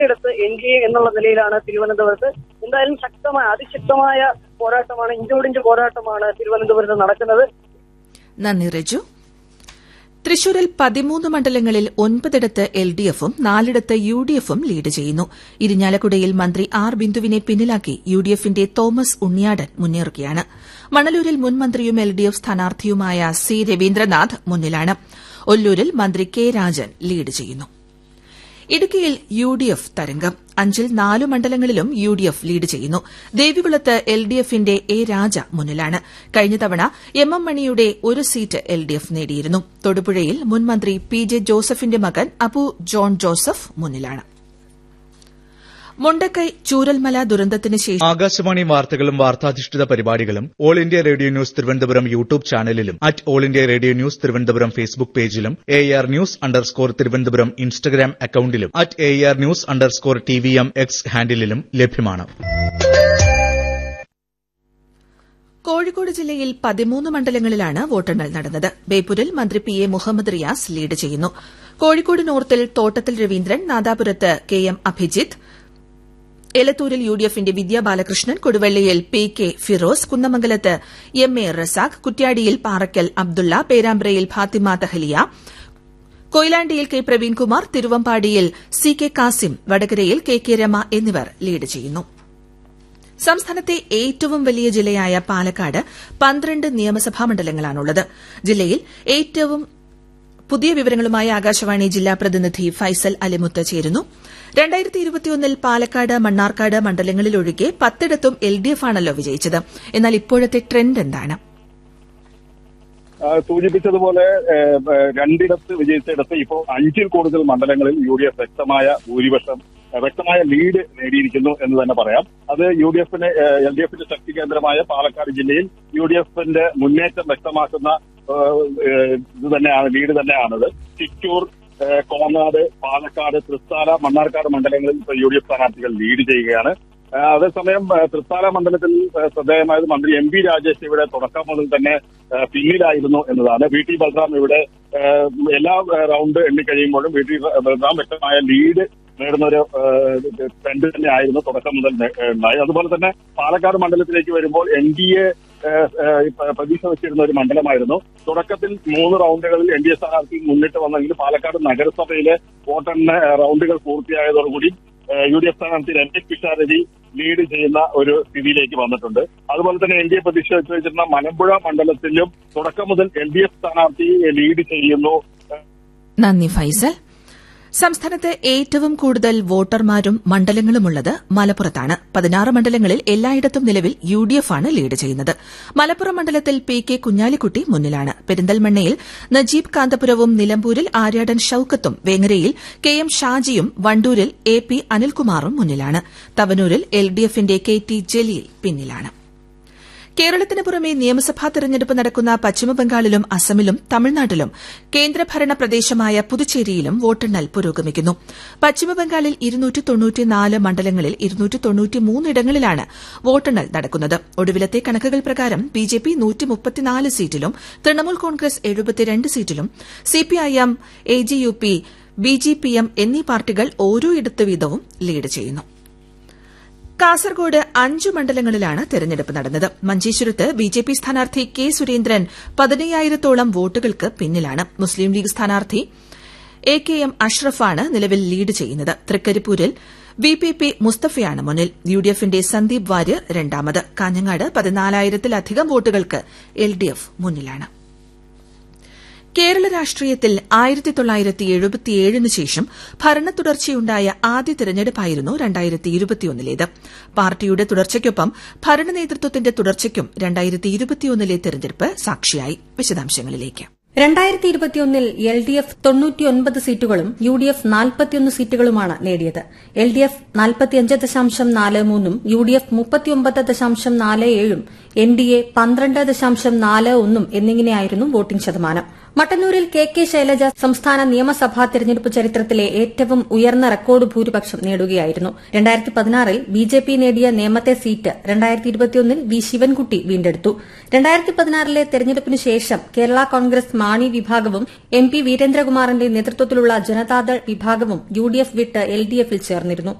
പത്തിടത്ത് N D A എന്നുള്ള നിലയിലാണ് തിരുവനന്തപുരത്ത് എന്തായാലും ശക്തമായ അതിശക്തമായ പോരാട്ടമാണ് ഇഞ്ചോടിഞ്ച് പോരാട്ടമാണ് തിരുവനന്തപുരത്ത് നടക്കുന്നത് നന്ദി റജു തൃശൂരിൽ പതിമൂന്ന് മണ്ഡലങ്ങളിൽ ഒൻപതിടത്ത് എൽ ഡി എഫും നാലിടത്ത് യു ഡി എഫും ലീഡ് ചെയ്യുന്നു ഇരിഞ്ഞാലക്കുടയിൽ മന്ത്രി ആർ ബിന്ദുവിനെ പിന്നിലാക്കി യു ഡി എഫിന്റെ തോമസ് ഉണ്ണിയാടൻ മുന്നേറുകയാണ് മണലൂരിൽ മുൻ മന്ത്രിയും എൽ ഡി എഫ് സ്ഥാനാർത്ഥിയുമായ സി രവീന്ദ്രനാഥ് മുന്നിലാണ് ഒല്ലൂരിൽ മന്ത്രി കെ രാജൻ ലീഡ് ചെയ്യുന്നു ഇടുക്കിയിൽ യു ഡി എഫ് തരംഗം അഞ്ചിൽ നാലു മണ്ഡലങ്ങളിലും യു ഡി എഫ് ലീഡ് ചെയ്യുന്നു ദേവികുളത്ത് എൽ ഡി എഫിന്റെ എ രാജ മുന്നിലാണ് കഴിഞ്ഞ തവണ എം എം മണിയുടെ ഒരു സീറ്റ് എൽ ഡി എഫ് നേടിയിരുന്നു തൊടുപുഴയിൽ മുൻമന്ത്രി പി ജെ ജോസഫിന്റെ മകൻ അബു ജോൺ ജോസഫ് മുന്നിലാണ് മുണ്ടക്കൈ ചൂരൽമല ദുരന്തത്തിന് ശേഷം ആകാശവാണി വാർത്തകളും വാർത്താധിഷ്ഠിത പരിപാടികളും All India Radio News Thiruvananthapuram YouTube ചാനലിലും at All India Radio News Thiruvananthapuram Facebook പേജിലും A R news underscore Thiruvananthapuram Instagram അക്കൌണ്ടിലും at A R news underscore T V M X ഹാൻഡിലും ലഭ്യമാണ് കോഴിക്കോട് ജില്ലയിൽ പതിമൂന്ന് മണ്ഡലങ്ങളിലാണ് വോട്ടെണ്ണൽ നടന്നത് ബേപ്പൂരിൽ മന്ത്രി P A Muhammad Riyas lead ചെയ്യുന്നു കോഴിക്കോട് നോർത്തിൽ തോട്ടത്തിൽ രവീന്ദ്രൻ നാദാപുരത്ത് കെ എം അഭിജിത്ത് എലത്തൂരിൽ യു ഡി എഫിന്റെ വിദ്യാ ബാലകൃഷ്ണൻ കൊടുവള്ളിയിൽ പി കെ ഫിറോസ് കുന്നമംഗലത്ത് എം എ റസാഖ് കുറ്റ്യാടിയിൽ പാറക്കൽ അബ്ദുള്ള പേരാമ്പ്രയിൽ ഫാത്തിമ തഹലിയ കൊയിലാണ്ടിയിൽ കെ പ്രവീൺകുമാർ തിരുവമ്പാടിയിൽ സി കെ കാസിം വടകരയിൽ കെ കെ രമ എന്നിവർ ലീഡ് ചെയ്യുന്നു സംസ്ഥാനത്തെ ഏറ്റവും വലിയ ജില്ലയായ പാലക്കാട് പന്ത്രണ്ട് നിയമസഭാ മണ്ഡലങ്ങളാണുള്ളത് ജില്ലയിൽ ഏറ്റവും പുതിയ വിവരങ്ങളുമായി ആകാശവാണി ജില്ലാ പ്രതിനിധി ഫൈസൽ അലിമുത്ത് ചേരുന്നു രണ്ടായിരത്തി ഇരുപത്തിയൊന്നിൽ പാലക്കാട് മണ്ണാർക്കാട് മണ്ഡലങ്ങളിലൊഴികെ പത്തിടത്തും എൽ ഡി എഫ് ആണല്ലോ വിജയിച്ചത് എന്നാൽ ഇപ്പോഴത്തെ ട്രെൻഡ് എന്താണ് സൂചിപ്പിച്ചതുപോലെ രണ്ടിടത്ത് വിജയിച്ചിടത്ത് ഇപ്പോൾ അഞ്ചിൽ കൂടുതൽ മണ്ഡലങ്ങളിൽ യു ഡി എഫ് വ്യക്തമായ ഭൂരിപക്ഷം വ്യക്തമായ ലീഡ് നേടിയിരിക്കുന്നു എന്ന് തന്നെ പറയാം അത് യു ഡി എഫിന് എൽ ഡി എഫിന്റെ ശക്തി കേന്ദ്രമായ പാലക്കാട് ജില്ലയിൽ യു ഡി എഫിന്റെ മുന്നേറ്റം വ്യക്തമാക്കുന്ന ഇത് തന്നെയാണ് ലീഡ് തന്നെയാണത് ചിറ്റൂർ കോങ്ങാട് പാലക്കാട് തൃത്താല മണ്ണാർക്കാട് മണ്ഡലങ്ങളിൽ ഇപ്പോൾ യു ഡി എഫ് സ്ഥാനാർത്ഥികൾ ലീഡ് ചെയ്യുകയാണ് അതേസമയം തൃത്താല മണ്ഡലത്തിൽ ശ്രദ്ധേയമായത് മന്ത്രി എം പി രാജേഷ് ഇവിടെ തുടക്കം മുതൽ തന്നെ പിന്നിലായിരുന്നു എന്നതാണ് വി ടി ബൽറാം ഇവിടെ എല്ലാ റൗണ്ട് എണ്ണിക്കഴിയുമ്പോഴും വി ടി ബൽറാം വ്യക്തമായ ലീഡ് നേടുന്ന ഒരു ട്രെൻഡ് തന്നെ ആയിരുന്നു തുടക്കം മുതൽ ഉണ്ടായി അതുപോലെ തന്നെ പാലക്കാട് മണ്ഡലത്തിലേക്ക് വരുമ്പോൾ എൻ ഡി എ പ്രതീക്ഷ വെച്ചിരുന്ന ഒരു മണ്ഡലമായിരുന്നു തുടക്കത്തിൽ മൂന്ന് റൗണ്ടുകളിൽ എൻ ഡി എ സ്ഥാനാർത്ഥി മുന്നിട്ട് വന്നെങ്കിൽ പാലക്കാട് നഗരസഭയിലെ വോട്ടെണ്ണ റൗണ്ടുകൾ പൂർത്തിയായതോടുകൂടി യു ഡി എഫ് സ്ഥാനാർത്ഥി രഞ്ജിത് പിഷാരടി ലീഡ് ചെയ്യുന്ന ഒരു സ്ഥിതിയിലേക്ക് വന്നിട്ടുണ്ട് അതുപോലെ തന്നെ എൻ ഡി എ പ്രതീക്ഷ വെച്ച് വെച്ചിരുന്ന മലമ്പുഴ മണ്ഡലത്തിലും തുടക്കം മുതൽ എൽ ഡി എഫ് സ്ഥാനാർത്ഥി ലീഡ് ചെയ്യുന്നു നന്ദി ഫൈസൽ സംസ്ഥാനത്ത് ഏറ്റവും കൂടുതൽ വോട്ടർമാരും മണ്ഡലങ്ങളുമുള്ളത് മലപ്പുറത്താണ് പതിനാറ് മണ്ഡലങ്ങളിൽ എല്ലായിടത്തും നിലവിൽ യു ഡി എഫ് ആണ് ലീഡ് ചെയ്യുന്നത് മലപ്പുറം മണ്ഡലത്തിൽ പി കെ കുഞ്ഞാലിക്കുട്ടി മുന്നിലാണ് പെരിന്തൽമണ്ണയിൽ നജീബ് കാന്തപുരവും നിലമ്പൂരിൽ ആര്യാടൻ ഷൌക്കത്തും വേങ്ങരയിൽ കെ എം ഷാജിയും വണ്ടൂരിൽ എ പി അനിൽകുമാറും മുന്നിലാണ് തവനൂരിൽ എൽ ഡി എഫിന്റെ കെ ടി ജലീൽ പിന്നിലാണ് കേരളത്തിന് പുറമെ നിയമസഭാ തെരഞ്ഞെടുപ്പ് നടക്കുന്ന പശ്ചിമബംഗാളിലും അസമിലും തമിഴ്നാട്ടിലും കേന്ദ്രഭരണ പ്രദേശമായ പുതുച്ചേരിയിലും വോട്ടെണ്ണൽ പുരോഗമിക്കുന്നു പശ്ചിമബംഗാളിൽ മണ്ഡലങ്ങളിൽ ഇടങ്ങളിലാണ് വോട്ടെണ്ണൽ നടക്കുന്നത് ഒടുവിലത്തെ കണക്കുകൾ പ്രകാരം ബിജെപി സീറ്റിലും തൃണമൂൽ കോൺഗ്രസ് എഴുപത്തിരണ്ട് സീറ്റിലും സിപിഐഎം എജിയുപി ബിജിപിഎം എന്നീ പാർട്ടികൾ ഓരോയിടത്ത് വീതവും ലീഡ് ചെയ്യുന്നു കാസർഗോഡ് അഞ്ചു മണ്ഡലങ്ങളിലാണ് തെരഞ്ഞെടുപ്പ് നടന്നത് മഞ്ചേശ്വരത്ത് ബിജെപി സ്ഥാനാർത്ഥി കെ സുരേന്ദ്രൻ പതിനയ്യായിരത്തോളം വോട്ടുകൾക്ക് പിന്നിലാണ് മുസ്ലിം ലീഗ് സ്ഥാനാർത്ഥി എ കെ എം അഷ്റഫാണ് നിലവിൽ ലീഡ് ചെയ്യുന്നത് തൃക്കരിപ്പൂരിൽ വി പി പി മുസ്തഫയാണ് മുന്നിൽ യു ഡി എഫിന്റെ സന്ദീപ് വാര്യർ രണ്ടാമത് കാഞ്ഞങ്ങാട് പതിനാലായിരത്തിലധികം വോട്ടുകൾക്ക് എൽ ഡി എഫ് മുന്നിലാണ് കേരള രാഷ്ട്രീയത്തിൽ ആയിരത്തി തൊള്ളായിരത്തി എഴുപത്തിയേഴിന് ശേഷം ഭരണ തുടർച്ചയുണ്ടായ ആദ്യ തെരഞ്ഞെടുപ്പായിരുന്നു രണ്ടായിരത്തി ഇരുപത്തിയൊന്നിലേത് പാർട്ടിയുടെ തുടർച്ചയ്ക്കൊപ്പം ഭരണ നേതൃത്വത്തിന്റെ തുടർച്ചയ്ക്കും രണ്ടായിരത്തി ഇരുപത്തിയൊന്നിലെ തെരഞ്ഞെടുപ്പ് സാക്ഷിയായി വിശദാംശങ്ങളിലേക്ക് രണ്ടായിരത്തി ഇരുപത്തിയൊന്നിൽ എൽ ഡി എഫ് തൊണ്ണൂറ്റിയൊൻപത് സീറ്റുകളും യു ഡി എഫ് നാൽപ്പത്തിയൊന്ന് സീറ്റുകളുമാണ് നേടിയത് എൽ ഡി എഫ് നാൽപ്പത്തിയഞ്ച് ദശാംശം നാല് മൂന്നും യു ഡി എഫ് മുപ്പത്തിയൊമ്പത് ദശാംശം നാല് ഏഴും എൻ ഡി എ പന്ത്രണ്ട് ദശാംശം നാല് ഒന്നും എന്നിങ്ങനെയായിരുന്നു വോട്ടിംഗ് ശതമാനം മട്ടന്നൂരിൽ കെ കെ ശൈലജ സംസ്ഥാന നിയമസഭാ തെരഞ്ഞെടുപ്പ് ചരിത്രത്തിലെ ഏറ്റവും ഉയർന്ന റെക്കോർഡ് ഭൂരിപക്ഷം നേടുകയായിരുന്നു രണ്ടായിരത്തി പതിനാറിൽ ബി ജെ പി നേടിയ നേമത്തെ സീറ്റ് രണ്ടായിരത്തി ഇരുപത്തിയൊന്നിൽ വി ശിവൻകുട്ടി വീണ്ടെടുത്തു രണ്ടായിരത്തി പതിനാറിലെ തെരഞ്ഞെടുപ്പിന് ശേഷം കേരള കോൺഗ്രസ് മാണി വിഭാഗവും എം പി വീരേന്ദ്രകുമാറിന്റെ നേതൃത്വത്തിലുള്ള ജനതാദൾ വിഭാഗവും യു ഡി എഫ് വിട്ട് എൽ ഡി എഫിൽ ചേർന്നിരുന്നു